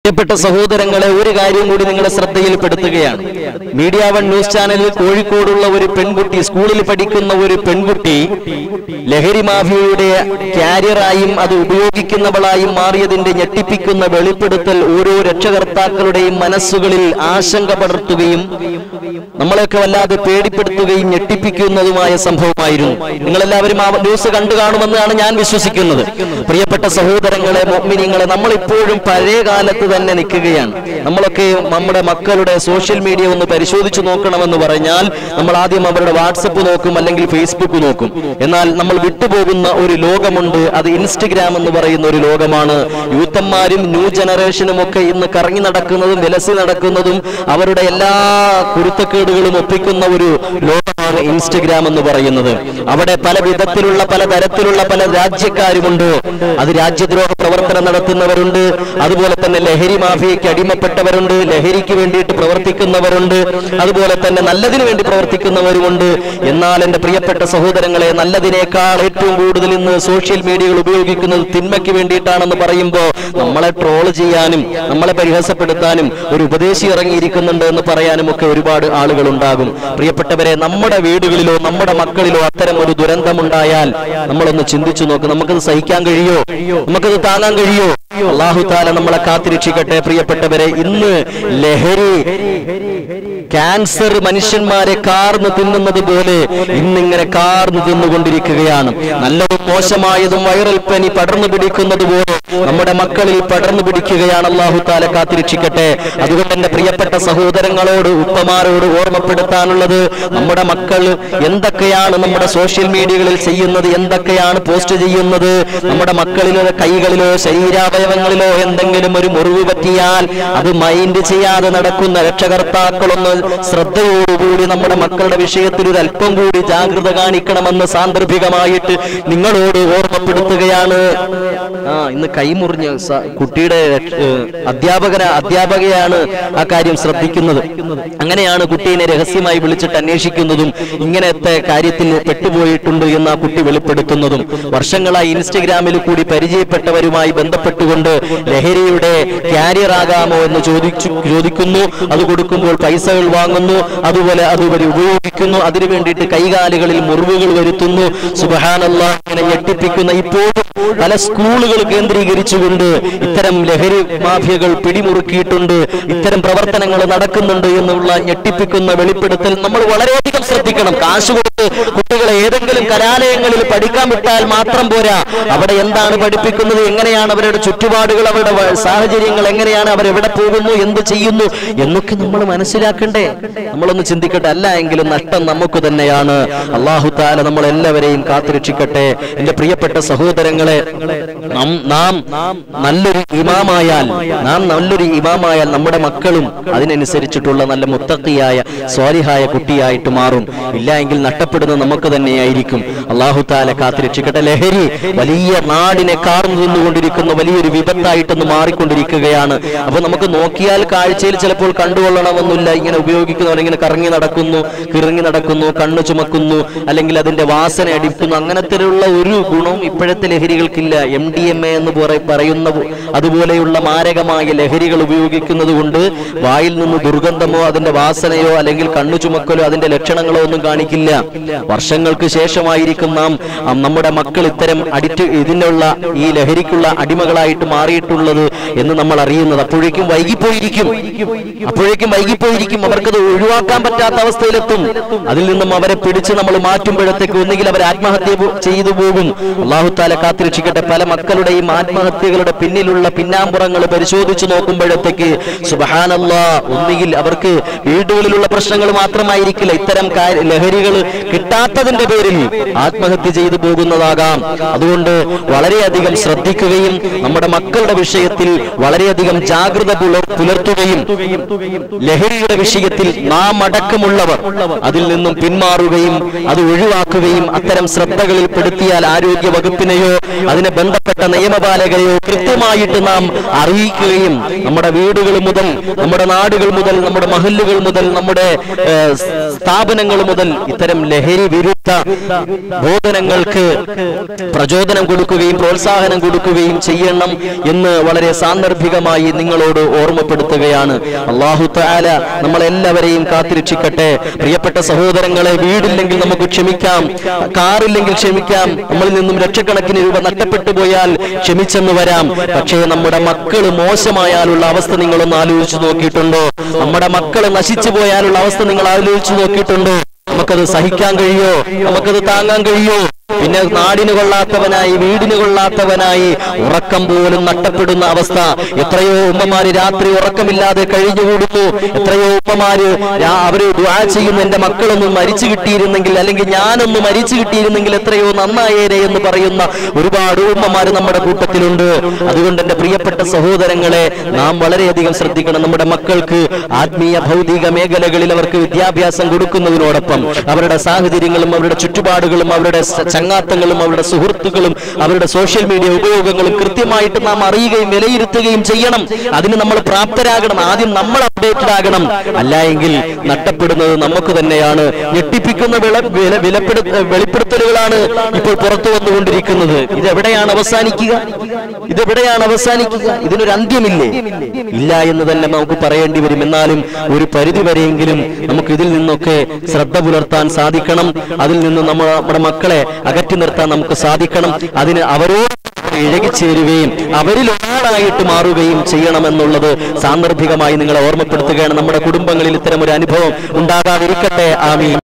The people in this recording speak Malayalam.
പ്രിയപ്പെട്ട സഹോദരങ്ങളെ ഒരു കാര്യം കൂടി നിങ്ങളുടെ ശ്രദ്ധയിൽപ്പെടുത്തുകയാണ് മീഡിയ വൺ ന്യൂസ് ചാനലിൽ കോഴിക്കോടുള്ള ഒരു പെൺകുട്ടി സ്കൂളിൽ പഠിക്കുന്ന ഒരു പെൺകുട്ടി ലഹരി മാഫിയയുടെ കാരിയറായും അത് ഉപയോഗിക്കുന്നവളായും മാറിയതിന്റെ ഞെട്ടിപ്പിക്കുന്ന വെളിപ്പെടുത്തൽ ഓരോ രക്ഷകർത്താക്കളുടെയും മനസ്സുകളിൽ ആശങ്ക പടർത്തുകയും നമ്മളെയൊക്കെ വല്ലാതെ പേടിപ്പെടുത്തുകയും ഞെട്ടിപ്പിക്കുന്നതുമായ സംഭവമായിരുന്നു നിങ്ങളെല്ലാവരും ആ ന്യൂസ് കണ്ടു കാണുമെന്നാണ് ഞാൻ വിശ്വസിക്കുന്നത് പ്രിയപ്പെട്ട സഹോദരങ്ങളെ മോമിനിങ്ങളെ നമ്മളിപ്പോഴും പഴയ കാലത്ത് തന്നെ നിൽക്കുകയാണ് നമ്മളൊക്കെ നമ്മുടെ മക്കളുടെ സോഷ്യൽ മീഡിയ ഒന്ന് പരിശോധിച്ചു നോക്കണമെന്ന് പറഞ്ഞാൽ നമ്മൾ ആദ്യം അവരുടെ വാട്സപ്പ് നോക്കും അല്ലെങ്കിൽ ഫേസ്ബുക്ക് നോക്കും എന്നാൽ നമ്മൾ വിട്ടുപോകുന്ന ഒരു ലോകമുണ്ട് അത് ഇൻസ്റ്റഗ്രാം എന്ന് പറയുന്ന ഒരു ലോകമാണ് യൂത്തന്മാരും ന്യൂ ജനറേഷനും ഒക്കെ ഇന്ന് കറങ്ങി നടക്കുന്നതും വിലസി നടക്കുന്നതും അവരുടെ എല്ലാ കുരുത്തക്കേടുകളും ഒപ്പിക്കുന്ന ഒരു ലോകമാണ് ഇൻസ്റ്റഗ്രാം എന്ന് പറയുന്നത് അവിടെ പല വിധത്തിലുള്ള പല തരത്തിലുള്ള പല രാജ്യക്കാരുമുണ്ട് അത് രാജ്യദ്രോഹ പ്രവർത്തനം നടത്തുന്നവരുണ്ട് അതുപോലെ തന്നെ ലഹരി മാഫിയയ്ക്ക് അടിമപ്പെട്ടവരുണ്ട് ലഹരിക്ക് വേണ്ടിയിട്ട് പ്രവർത്തിക്കുന്നവരുണ്ട് അതുപോലെ തന്നെ നല്ലതിനു വേണ്ടി പ്രവർത്തിക്കുന്നവരുമുണ്ട് എന്നാൽ എന്റെ പ്രിയപ്പെട്ട സഹോദരങ്ങളെ നല്ലതിനേക്കാൾ ഏറ്റവും കൂടുതൽ ഇന്ന് സോഷ്യൽ മീഡിയകൾ ഉപയോഗിക്കുന്നത് തിന്മയ്ക്ക് വേണ്ടിയിട്ടാണെന്ന് പറയുമ്പോൾ നമ്മളെ ട്രോൾ ചെയ്യാനും നമ്മളെ പരിഹാസപ്പെടുത്താനും ഒരു ഉപദേശി ഇറങ്ങിയിരിക്കുന്നുണ്ട് എന്ന് പറയാനും ഒക്കെ ഒരുപാട് ആളുകൾ ഉണ്ടാകും പ്രിയപ്പെട്ടവരെ നമ്മുടെ വീടുകളിലോ നമ്മുടെ മക്കളിലോ അത്തരം ഒരു ദുരന്തമുണ്ടായാൽ നമ്മളൊന്ന് ചിന്തിച്ചു നോക്ക് നമുക്കത് സഹിക്കാൻ കഴിയോ നമുക്കത് താങ്ങാൻ കഴിയോ അള്ളാഹു താല നമ്മളെ കാത്തിരക്ഷിക്കട്ടെ പ്രിയപ്പെട്ടവരെ ഇന്ന് ലഹരി ക്യാൻസർ മനുഷ്യന്മാരെ കാർന്ന് തിന്നുന്നത് പോലെ ഇന്നിങ്ങനെ കാർന്ന് തിന്നുകൊണ്ടിരിക്കുകയാണ് നല്ലതും മോശമായതും വൈറൽ പനി പടർന്നു പിടിക്കുന്നത് പോലെ നമ്മുടെ മക്കളിൽ പടർന്നു പിടിക്കുകയാണ് അള്ളാഹു താല കാത്തിരക്ഷിക്കട്ടെ അതുകൊണ്ട് എന്റെ പ്രിയപ്പെട്ട സഹോദരങ്ങളോട് ഉപ്പമാരോട് ഓർമ്മപ്പെടുത്താനുള്ളത് നമ്മുടെ മക്കൾ എന്തൊക്കെയാണ് നമ്മുടെ സോഷ്യൽ മീഡിയകളിൽ ചെയ്യുന്നത് എന്തൊക്കെയാണ് പോസ്റ്റ് ചെയ്യുന്നത് നമ്മുടെ മക്കളിലോ കൈകളിലോ ശരീരാവയവങ്ങളിലോ എന്തെങ്കിലും ഒരു മുറിവ് പറ്റിയാൽ അത് മൈൻഡ് ചെയ്യാതെ നടക്കുന്ന രക്ഷകർത്താക്കളൊന്ന് ശ്രദ്ധയോടുകൂടി നമ്മുടെ മക്കളുടെ വിഷയത്തിൽ ഒരു അല്പം കൂടി ജാഗ്രത കാണിക്കണമെന്ന് സാന്ദർഭികമായിട്ട് നിങ്ങളോട് ഓർമ്മപ്പെടുത്തുകയാണ് ആ ഇന്ന് കൈമുറിഞ്ഞ് സ- കുട്ടിയുടെ ഏഹ്, അധ്യാപകന അധ്യാപകയാണ് ആ കാര്യം ശ്രദ്ധിക്കുന്നത് അങ്ങനെയാണ് കുട്ടീനെ രഹസ്യമായി വിളിച്ചിട്ട് അന്വേഷിക്കുന്നതും ഇങ്ങനത്തെ കാര്യത്തിൽ പെട്ടുപോയിട്ടുണ്ട് എന്ന് ആ കുട്ടി വെളിപ്പെടുത്തുന്നതും വർഷങ്ങളായി ഇൻസ്റ്റഗ്രാമിൽ കൂടി പരിചയപ്പെട്ടവരുമായി ബന്ധപ്പെട്ടുകൊണ്ട് ലഹരിയുടെ കാരിയർ ആകാമോ എന്ന് ചോദിച്ചു ചോദിക്കുന്നു അത് കൊടുക്കുമ്പോൾ പൈസകൾ വാങ്ങുന്നു അതുപോലെ അതുവരെ ഉപയോഗിക്കുന്നു അതിനു വേണ്ടിയിട്ട് കൈകാലുകളിൽ മുറിവുകൾ വരുത്തുന്നു സുബഹാനല്ല ഇങ്ങനെ ഞെട്ടിപ്പിക്കുന്ന ഇപ്പോഴും പല സ്കൂളുകൾ കേന്ദ്രീകരിച്ചുകൊണ്ട് ഇത്തരം ലഹരി മാഫിയകൾ പിടിമുറുക്കിയിട്ടുണ്ട് ഇത്തരം പ്രവർത്തനങ്ങൾ നടക്കുന്നുണ്ട് എന്നുള്ള ഞെട്ടിപ്പിക്കുന്ന വെളിപ്പെടുത്തൽ നമ്മൾ വളരെയധികം ശ്രദ്ധിക്കണം കാശ് കൊടുത്ത് കുട്ടികളെ ഏതെങ്കിലും കലാലയങ്ങളിൽ പഠിക്കാൻ വിട്ടാൽ മാത്രം പോരാ അവിടെ എന്താണ് പഠിപ്പിക്കുന്നത് എങ്ങനെയാണ് അവരുടെ ചുറ്റുപാടുകൾ അവരുടെ വ- സാഹചര്യങ്ങൾ എങ്ങനെയാണ് അവർ എവിടെ പോകുന്നു എന്ത് ചെയ്യുന്നു എന്നൊക്കെ നമ്മൾ മനസ്സിലാക്കണ്ടേ നമ്മളൊന്ന് ചിന്തിക്കട്ടെ അല്ല എങ്കിലും നഷ്ടം നമുക്ക് തന്നെയാണ് അള്ളാഹു താല നമ്മൾ എല്ലാവരെയും കാത്തുരക്ഷിക്കട്ടെ എന്റെ പ്രിയപ്പെട്ട സഹോദരങ്ങളെ നം- നാം നല്ലൊരു ഇമാമായാൽ നാം നല്ലൊരു ഇമാമായാൽ നമ്മുടെ മക്കളും അതിനനുസരിച്ചിട്ടുള്ള നല്ല മുത്തക്കിയായ സ്വാലിഹായ കുട്ടിയായിട്ട് മാറും ഇല്ല എങ്കിൽ നഷ്ടപ്പെടുന്നത് നമുക്ക് തന്നെയായിരിക്കും അള്ളാഹു താല കാത്തുരക്ഷിക്കട്ടെ ലഹരി വലിയ നാടിനെ കാർന്നു നിന്നുകൊണ്ടിരിക്കുന്ന വലിയൊരു വിപത്തായിട്ടൊന്ന് മാറിക്കൊണ്ടിരിക്കുകയാണ് അപ്പൊ നമുക്ക് നോക്കിയാൽ കാഴ്ചയിൽ ചിലപ്പോൾ കണ്ടുകൊള്ളണമെന്നില്ല ഇങ്ങനെ ഉപയോഗിക്കുന്നവർ ഇങ്ങനെ കറങ്ങി നടക്കുന്നു കിറങ്ങി നടക്കുന്നു കണ്ണു ചുമക്കുന്നു അല്ലെങ്കിൽ അതിന്റെ വാസന അടിക്കുന്നു അങ്ങനത്തിലുള്ള ഒരു ഗുണവും ഇപ്പോഴത്തെ ലഹരികൾക്കില്ല എം ഡി എം എ എന്ന് പറ- പറയുന്ന പോ- അതുപോലെയുള്ള മാരകമായ ലഹരികൾ ഉപയോഗിക്കുന്നത് കൊണ്ട് വായിൽ നിന്ന് ദുർഗന്ധമോ അതിന്റെ വാസനയോ അല്ലെങ്കിൽ കണ്ണു ചുമക്കലോ അതിന്റെ ലക്ഷണങ്ങളോ ഒന്നും കാണിക്കില്ല വർഷങ്ങൾക്ക് ശേഷമായിരിക്കും നാം ആ, നമ്മുടെ മക്കൾ ഇത്തരം അഡിക്റ്റ് ഇതിനുള്ള ഈ ലഹരിക്കുള്ള അടിമകളായിട്ട് മാറിയിട്ടുള്ളത് എന്ന് നമ്മൾ അറിയുന്നത് അപ്പോഴേക്കും വൈകിപ്പോയിരിക്കും അപ്പോഴേക്കും വൈകിപ്പോയിരിക്കും അവർക്കത് ഒഴിവാക്കാൻ പറ്റാത്ത അവസ്ഥയിലെത്തും അതിൽ നിന്നും അവരെ പിടിച്ച് നമ്മൾ മാറ്റുമ്പോഴത്തേക്ക് ഒന്നുകിൽ അവർ ആത്മഹത്യ പോ- ചെയ്തു പോകും അള്ളാഹു താല കാത്തിരക്ഷിക്കട്ടെ പല മക്കളുടെയും ആത്മഹത്യകളുടെ പിന്നിലുള്ള പിന്നാമ്പുറങ്ങൾ പരിശോധിച്ചു നോക്കുമ്പോഴത്തേക്ക് സുബഹാനല്ലാ ഒന്നുകിൽ അവർക്ക് വീടുകളിലുള്ള പ്രശ്നങ്ങൾ മാത്രമായിരിക്കില്ല ഇത്തരം ലഹരികൾ കിട്ടാത്തതിന്റെ പേരിൽ ആത്മഹത്യ ചെയ്തു പോകുന്നതാകാം അതുകൊണ്ട് വളരെയധികം ശ്രദ്ധിക്കുകയും നമ്മുടെ മക്കളുടെ വിഷയത്തിൽ വളരെയധികം ജാഗ്രത പുലർ- പുലർത്തുകയും ലഹരിയുടെ വിഷയത്തിൽ നാം അടക്കമുള്ളവർ അതിൽ നിന്നും പിന്മാറുകയും അത് ഒഴിവാക്കുകയും അത്തരം ശ്രദ്ധകളിൽ പെടുത്തിയാൽ ആരോഗ്യ വകുപ്പിനെയോ അതിനെ ബന്ധപ്പെട്ട നിയമപാലകരെയോ കൃത്യമായിട്ട് നാം അറിയിക്കുകയും നമ്മുടെ വീടുകൾ മുതൽ നമ്മുടെ നാടുകൾ മുതൽ നമ്മുടെ മഹല്ലുകൾ മുതൽ നമ്മുടെ ഏഹ്, സ്ഥാപനങ്ങൾ മുതൽ ഇത്തരം ലഹരി വിരുദ്ധ ബോധനങ്ങൾക്ക് പ്രചോദനം കൊടുക്കുകയും പ്രോത്സാഹനം കൊടുക്കുകയും ചെയ്യണം എന്ന് വളരെ സാന്ദർഭികമായി നിങ്ങളോട് ഓർമ്മപ്പെടുത്തുകയാണ് അള്ളാഹു താല നമ്മളെല്ലാവരെയും കാത്തിരക്ഷിക്കട്ടെ പ്രിയപ്പെട്ട സഹോദരങ്ങളെ വീടില്ലെങ്കിൽ നമുക്ക് ക്ഷമിക്കാം കാറില്ലെങ്കിൽ ക്ഷമിക്കാം നമ്മളിൽ നിന്നും ലക്ഷക്കണക്കിന് രൂപ നഷ്ടപ്പെട്ടു പോയാൽ ക്ഷമിച്ചെന്ന് വരാം പക്ഷേ നമ്മുടെ മക്കള് മോശമായാലുള്ള അവസ്ഥ നിങ്ങളൊന്ന് ആലോചിച്ചു നോക്കിയിട്ടുണ്ടോ നമ്മുടെ മക്കള് നശിച്ചു പോയാലുള്ള അവസ്ഥ നിങ്ങൾ ആലോചിച്ചു നോക്കിയിട്ടുണ്ടോ നമുക്കത് സഹിക്കാൻ കഴിയോ നമുക്കത് താങ്ങാൻ കഴിയോ പിന്നെ നാടിന് കൊള്ളാത്തവനായി വീടിന് കൊള്ളാത്തവനായി ഉറക്കം പോലും നഷ്ടപ്പെടുന്ന അവസ്ഥ എത്രയോ ഉമ്മമാര് രാത്രി ഉറക്കമില്ലാതെ കഴിഞ്ഞുകൂടുന്നു എത്രയോ ഉമ്മമാര് രാ- അവര് ദുആ ചെയ്യുന്നു എന്റെ മക്കളൊന്നും മരിച്ചു കിട്ടിയിരുന്നെങ്കിൽ അല്ലെങ്കിൽ ഞാനൊന്ന് മരിച്ചു കിട്ടിയിരുന്നെങ്കിൽ എത്രയോ നന്നായേരെ എന്ന് പറയുന്ന ഒരുപാട് ഉമ്മമാര് നമ്മുടെ കൂട്ടത്തിലുണ്ട് അതുകൊണ്ട് എന്റെ പ്രിയപ്പെട്ട സഹോദരങ്ങളെ നാം വളരെയധികം ശ്രദ്ധിക്കണം നമ്മുടെ മക്കൾക്ക് ആത്മീയ ഭൗതിക മേഖലകളിൽ അവർക്ക് വിദ്യാഭ്യാസം കൊടുക്കുന്നതിനോടൊപ്പം അവരുടെ സാഹചര്യങ്ങളും അവരുടെ ചുറ്റുപാടുകളും അവരുടെ സ- ചങ്ങാത്തങ്ങളും അവരുടെ സുഹൃത്തുക്കളും അവരുടെ സോഷ്യൽ മീഡിയ ഉപയോഗങ്ങളും കൃത്യമായിട്ട് നാം അറിയുകയും വിലയിരുത്തുകയും ചെയ്യണം അതിന് നമ്മൾ പ്രാപ്തരാകണം ആദ്യം നമ്മൾ അപ്ഡേറ്റഡ് ആകണം അല്ല എങ്കിൽ നഷ്ടപ്പെടുന്നത് നമുക്ക് തന്നെയാണ് ഞെട്ടിപ്പിക്കുന്ന വിള വില വിലപ്പെടു വെളിപ്പെടുത്തലുകളാണ് ഇപ്പോൾ പുറത്തു വന്നുകൊണ്ടിരിക്കുന്നത് ഇതെവിടെയാണ് അവസാനിക്കുക ഇതെവിടെയാണ് അവസാനിക്കുക ഇതിനൊരു അന്ത്യമില്ലേ ഇല്ല എന്ന് തന്നെ നമുക്ക് പറയേണ്ടി വരും എന്നാലും ഒരു പരിധി വരെയെങ്കിലും നമുക്ക് ഇതിൽ നിന്നൊക്കെ ശ്രദ്ധ പുലർത്താൻ സാധിക്കണം അതിൽ നിന്ന് നമ്മൾ നമ്മുടെ മക്കളെ അകറ്റി നിർത്താൻ നമുക്ക് സാധിക്കണം അതിന് അവരോട് ഇഴകിച്ചേരുകയും അവരിൽ ഒരാളായിട്ട് മാറുകയും ചെയ്യണമെന്നുള്ളത് സാന്ദർഭികമായി നിങ്ങളെ ഓർമ്മപ്പെടുത്തുകയാണ് നമ്മുടെ കുടുംബങ്ങളിൽ ഇത്തരം ഒരു അനുഭവം ഉണ്ടാകാതിരിക്കട്ടെ ആമീൻ